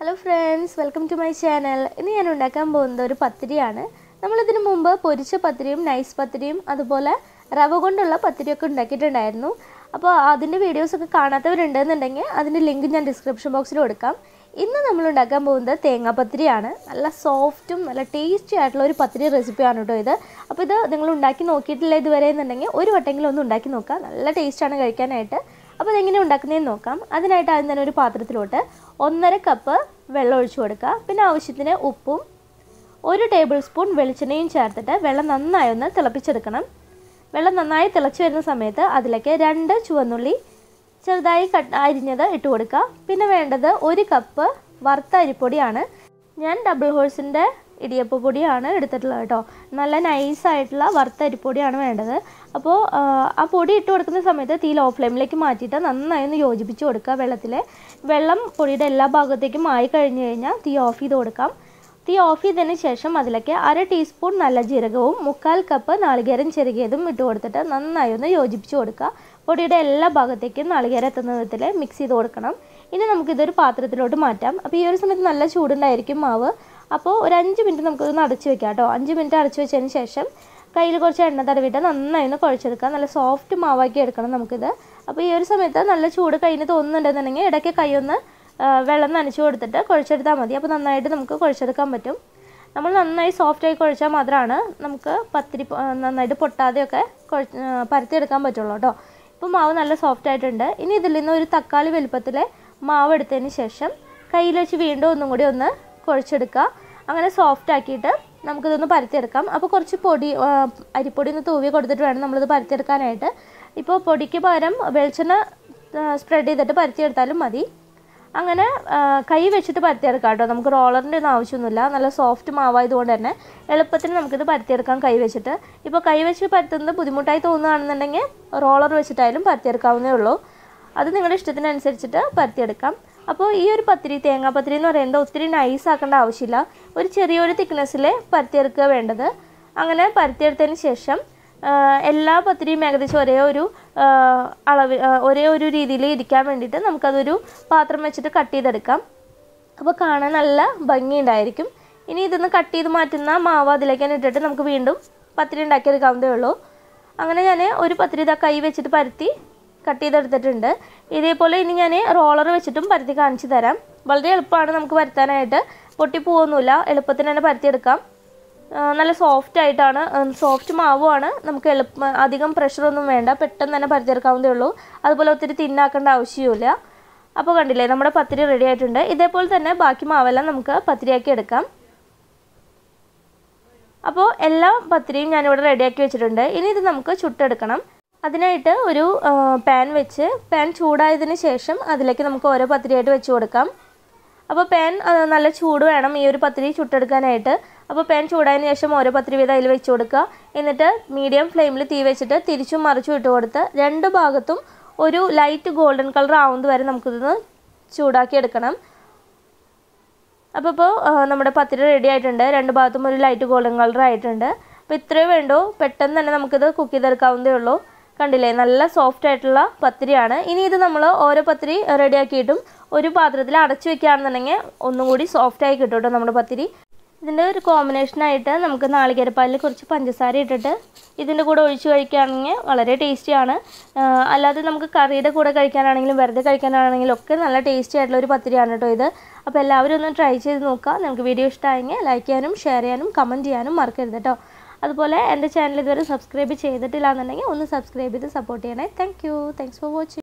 hello friends welcome to my channel ഇന്ന് ഞാൻ ഉണ്ടാക്കാൻ പോകുന്നത് ഒരു പത്തിരിയാണ് നമ്മളിതിനു മുമ്പ് പൊരിച്ച പത്തിരിയും നൈസ് പത്തിരിയും അതുപോലെ റവ കൊണ്ടുള്ള പത്തിരിയൊക്കെ ഉണ്ടാക്കിയിട്ടുണ്ടായിരുന്നു അപ്പോൾ അതിൻ്റെ വീഡിയോസൊക്കെ കാണാത്തവരുണ്ടെന്നുണ്ടെങ്കിൽ അതിൻ്റെ ലിങ്ക് ഞാൻ ഡിസ്ക്രിപ്ഷൻ ബോക്സിൽ കൊടുക്കാം ഇന്ന് നമ്മൾ ഉണ്ടാക്കാൻ പോകുന്നത് തേങ്ങാപ്പത്തിരിയാണ് നല്ല സോഫ്റ്റും നല്ല ടേസ്റ്റി ആയിട്ടുള്ള ഒരു പത്തിരി റെസിപ്പിയാണ് കേട്ടോ ഇത് അപ്പോൾ ഇത് നിങ്ങൾ ഉണ്ടാക്കി നോക്കിയിട്ടില്ല ഇതുവരെ എന്നുണ്ടെങ്കിൽ ഒരു വട്ടെങ്കിലും ഒന്ന് ഉണ്ടാക്കി നോക്കാം നല്ല ടേസ്റ്റാണ് കഴിക്കാനായിട്ട് അപ്പോൾ ഇതെങ്ങനെ ഉണ്ടാക്കുന്നതെന്ന് നോക്കാം അതിനായിട്ട് ആദ്യം തന്നെ ഒരു പാത്രത്തിലോട്ട് ഒന്നര കപ്പ് വെള്ളം ഒഴിച്ചു കൊടുക്കുക പിന്നെ ആവശ്യത്തിന് ഉപ്പും ഒരു ടേബിൾ സ്പൂൺ വെളിച്ചെണ്ണയും ചേർത്തിട്ട് വെള്ളം നന്നായി ഒന്ന് തിളപ്പിച്ചെടുക്കണം വെള്ളം നന്നായി തിളച്ച് വരുന്ന സമയത്ത് അതിലേക്ക് രണ്ട് ചുവന്നുള്ളി ചെറുതായി കട്ട് അരിഞ്ഞത് ഇട്ട് കൊടുക്കുക പിന്നെ വേണ്ടത് ഒരു കപ്പ് വറുത്ത അരിപ്പൊടിയാണ് ഞാൻ ഡബിൾ ഹോഴ്സിൻ്റെ ഇടിയപ്പ പൊടിയാണ് എടുത്തിട്ടുള്ളത് കേട്ടോ നല്ല നൈസായിട്ടുള്ള വറുത്ത അരിപ്പൊടിയാണ് വേണ്ടത് അപ്പോൾ ആ പൊടി ഇട്ട് കൊടുക്കുന്ന സമയത്ത് തീ ലോ ഫ്ലെയിമിലേക്ക് മാറ്റിയിട്ട് നന്നായി ഒന്ന് യോജിപ്പിച്ച് കൊടുക്കുക വെള്ളത്തിൽ വെള്ളം പൊടിയുടെ എല്ലാ ഭാഗത്തേക്കും ആയി കഴിഞ്ഞ് കഴിഞ്ഞാൽ തീ ഓഫ് ചെയ്ത് കൊടുക്കാം തീ ഓഫ് ചെയ്തതിന് ശേഷം അതിലേക്ക് അര ടീസ്പൂൺ നല്ല ജീരകവും മുക്കാൽ കപ്പ് നാളികേരം ചെറുകിയതും ഇട്ട് കൊടുത്തിട്ട് നന്നായി ഒന്ന് യോജിപ്പിച്ച് കൊടുക്കുക പൊടിയുടെ എല്ലാ ഭാഗത്തേക്കും നാളികേരം എത്തുന്ന വിധത്തിൽ മിക്സ് ചെയ്ത് കൊടുക്കണം ഇനി നമുക്കിതൊരു പാത്രത്തിലോട്ട് മാറ്റാം അപ്പോൾ ഈ ഒരു സമയത്ത് നല്ല ചൂടുണ്ടായിരിക്കും മാവ് അപ്പോൾ ഒരു അഞ്ച് മിനിറ്റ് നമുക്കിതൊന്ന് അടച്ച് വെക്കാം കേട്ടോ അഞ്ച് മിനിറ്റ് അടച്ച് വെച്ചതിന് ശേഷം കയ്യിൽ കുറച്ച് എണ്ണ തടവിട്ട് നന്നായി ഒന്ന് കുഴച്ചെടുക്കുക നല്ല സോഫ്റ്റ് മാവാക്കി എടുക്കണം നമുക്കിത് അപ്പോൾ ഈ ഒരു സമയത്ത് നല്ല ചൂട് കയ്യിൽ തോന്നുന്നുണ്ടെന്നുണ്ടെങ്കിൽ ഇടയ്ക്ക് കൈ ഒന്ന് വെള്ളം നനച്ച് കൊടുത്തിട്ട് കുഴച്ചെടുത്താൽ മതി അപ്പോൾ നന്നായിട്ട് നമുക്ക് കുഴച്ചെടുക്കാൻ പറ്റും നമ്മൾ നന്നായി സോഫ്റ്റായി കുഴച്ചാൽ മാത്രമാണ് നമുക്ക് പത്തിരി നന്നായിട്ട് പൊട്ടാതെയൊക്കെ കുഴ പരത്തിയെടുക്കാൻ പറ്റുള്ളൂ കേട്ടോ ഇപ്പോൾ മാവ് നല്ല സോഫ്റ്റ് ആയിട്ടുണ്ട് ഇനി ഇതിൽ നിന്ന് ഒരു തക്കാളി വലുപ്പത്തിൽ മാവ് എടുത്തതിന് ശേഷം കയ്യിൽ വെച്ച് വീണ്ടും ഒന്നും കൂടി ഒന്ന് കുഴച്ചെടുക്കുക അങ്ങനെ സോഫ്റ്റ് ആക്കിയിട്ട് നമുക്കിതൊന്ന് പരത്തിയെടുക്കാം അപ്പോൾ കുറച്ച് പൊടി അരിപ്പൊടി ഒന്ന് തൂവി കൊടുത്തിട്ട് വേണം നമ്മളിത് പരത്തിയെടുക്കാനായിട്ട് ഇപ്പോൾ പൊടിക്ക് പകരം വെളിച്ചെണ്ണ സ്പ്രെഡ് ചെയ്തിട്ട് പരത്തിയെടുത്താലും മതി അങ്ങനെ കൈ വെച്ചിട്ട് പരത്തിയെടുക്കാം കേട്ടോ നമുക്ക് റോളറിൻ്റെ ഒന്നും ആവശ്യമൊന്നുമില്ല നല്ല സോഫ്റ്റ് മാവായതുകൊണ്ട് തന്നെ എളുപ്പത്തിന് നമുക്കിത് പരത്തിയെടുക്കാം കൈ വെച്ചിട്ട് ഇപ്പോൾ കൈ വെച്ച് പരത്തുന്നത് ബുദ്ധിമുട്ടായി തോന്നുകയാണെന്നുണ്ടെങ്കിൽ റോളർ വെച്ചിട്ടായാലും പരത്തിയെടുക്കാവുന്നേ ഉള്ളൂ അത് നിങ്ങളുടെ ഇഷ്ടത്തിനനുസരിച്ചിട്ട് പരത്തിയെടുക്കാം അപ്പോൾ ഈ ഒരു പത്തിരി തേങ്ങാപ്പത്തിരി എന്ന് പറയുന്നത് ഒത്തിരി നൈസ് ആക്കേണ്ട ആവശ്യമില്ല ഒരു ചെറിയൊരു തിക്നെസ്സിൽ പരത്തിയെടുക്കുക വേണ്ടത് അങ്ങനെ പരത്തിയെടുത്തതിന് ശേഷം എല്ലാ പത്തിരിയും ഏകദേശം ഒരേ ഒരു അളവ് ഒരേ ഒരു രീതിയിൽ ഇരിക്കാൻ വേണ്ടിയിട്ട് നമുക്കതൊരു പാത്രം വെച്ചിട്ട് കട്ട് ചെയ്തെടുക്കാം അപ്പോൾ കാണാൻ നല്ല ഭംഗിയുണ്ടായിരിക്കും ഇനി ഇതൊന്ന് കട്ട് ചെയ്ത് മാറ്റുന്ന മാവ് അതിലേക്ക് തന്നെ ഇട്ടിട്ട് നമുക്ക് വീണ്ടും പത്തിരി ഉണ്ടാക്കിയെടുക്കാവുന്നതേ ഉള്ളൂ അങ്ങനെ ഞാൻ ഒരു പത്തിരി ഇതാ കൈ വെച്ചിട്ട് പരത്തി കട്ട് ചെയ്തെടുത്തിട്ടുണ്ട് ഇതേപോലെ ഇനി ഞാൻ റോളർ വെച്ചിട്ടും പരത്തി കാണിച്ചു തരാം വളരെ എളുപ്പമാണ് നമുക്ക് പരത്താനായിട്ട് പൊട്ടിപ്പോവൊന്നുമില്ല എളുപ്പത്തിന് തന്നെ പരത്തിയെടുക്കാം നല്ല സോഫ്റ്റ് ആയിട്ടാണ് സോഫ്റ്റ് മാവുമാണ് നമുക്ക് എളുപ്പം അധികം പ്രഷറൊന്നും വേണ്ട പെട്ടെന്ന് തന്നെ പരത്തിയെടുക്കാവുന്നതേ ഉള്ളൂ അതുപോലെ ഒത്തിരി തിന്നാക്കേണ്ട ആവശ്യമില്ല അപ്പോൾ കണ്ടില്ലേ നമ്മുടെ പത്തിരി റെഡി ആയിട്ടുണ്ട് ഇതേപോലെ തന്നെ ബാക്കി മാവെല്ലാം നമുക്ക് പത്തിരിയാക്കി എടുക്കാം അപ്പോൾ എല്ലാ പത്തിരിയും ഞാനിവിടെ റെഡിയാക്കി വെച്ചിട്ടുണ്ട് ഇനി ഇത് നമുക്ക് ചുട്ടെടുക്കണം അതിനായിട്ട് ഒരു പാൻ വെച്ച് പാൻ ചൂടായതിന് ശേഷം അതിലേക്ക് നമുക്ക് ഓരോ പത്തിരിയായിട്ട് വെച്ച് കൊടുക്കാം അപ്പോൾ പാൻ നല്ല ചൂട് വേണം ഈ ഒരു പത്തിരി ചുട്ടെടുക്കാനായിട്ട് അപ്പോൾ പാൻ ചൂടായതിന് ശേഷം ഓരോ പത്തിരി വീതം അതിൽ വെച്ച് കൊടുക്കുക എന്നിട്ട് മീഡിയം ഫ്ലെയിമിൽ തീ വെച്ചിട്ട് തിരിച്ചും മറിച്ചും ഇട്ട് കൊടുത്ത് രണ്ട് ഭാഗത്തും ഒരു ലൈറ്റ് ഗോൾഡൻ കളർ ആവുന്നത് വരെ നമുക്കിതൊന്ന് ചൂടാക്കി എടുക്കണം അപ്പോൾ ഇപ്പോൾ നമ്മുടെ പത്തിരി റെഡി ആയിട്ടുണ്ട് രണ്ട് ഭാഗത്തും ഒരു ലൈറ്റ് ഗോൾഡൻ കളർ ആയിട്ടുണ്ട് അപ്പോൾ ഇത്രയും വേണ്ടോ പെട്ടെന്ന് തന്നെ നമുക്കിത് കുക്ക് ചെയ്തെടുക്കാവുന്നതേ ഉള്ളൂ കണ്ടില്ലേ നല്ല സോഫ്റ്റ് ആയിട്ടുള്ള പത്തിരിയാണ് ഇനി ഇത് നമ്മൾ ഓരോ പത്തിരി റെഡിയാക്കിയിട്ടും ഒരു പാത്രത്തിൽ അടച്ചു വെക്കുകയാണെന്നുണ്ടെങ്കിൽ ഒന്നും കൂടി സോഫ്റ്റായി കിട്ടും കേട്ടോ നമ്മുടെ പത്തിരി ഇതിൻ്റെ ഒരു കോമ്പിനേഷനായിട്ട് നമുക്ക് നാളികേരപ്പാലിൽ കുറച്ച് പഞ്ചസാര ഇട്ടിട്ട് ഇതിൻ്റെ കൂടെ ഒഴിച്ച് കഴിക്കുകയാണെങ്കിൽ വളരെ ടേസ്റ്റിയാണ് അല്ലാതെ നമുക്ക് കറിയുടെ കൂടെ കഴിക്കാനാണെങ്കിലും വെറുതെ കഴിക്കാനാണെങ്കിലും ഒക്കെ നല്ല ടേസ്റ്റി ആയിട്ടുള്ള ഒരു പത്തിരിയാണ് കേട്ടോ ഇത് അപ്പോൾ എല്ലാവരും ഒന്ന് ട്രൈ ചെയ്ത് നോക്കുക നിങ്ങൾക്ക് വീഡിയോ ഇഷ്ടമായെങ്കിൽ ലൈക്ക് ചെയ്യാനും ഷെയർ ചെയ്യാനും കമൻറ്റ് ചെയ്യാനും മറക്കരുത് കേട്ടോ അതുപോലെ എൻ്റെ ചാനൽ ഇതുവരെ സബ്സ്ക്രൈബ് ചെയ്തിട്ടില്ല എന്നുണ്ടെങ്കിൽ ഒന്ന് സബ്സ്ക്രൈബ് ചെയ്ത് സപ്പോർട്ട് ചെയ്യണേ thank you thanks for watching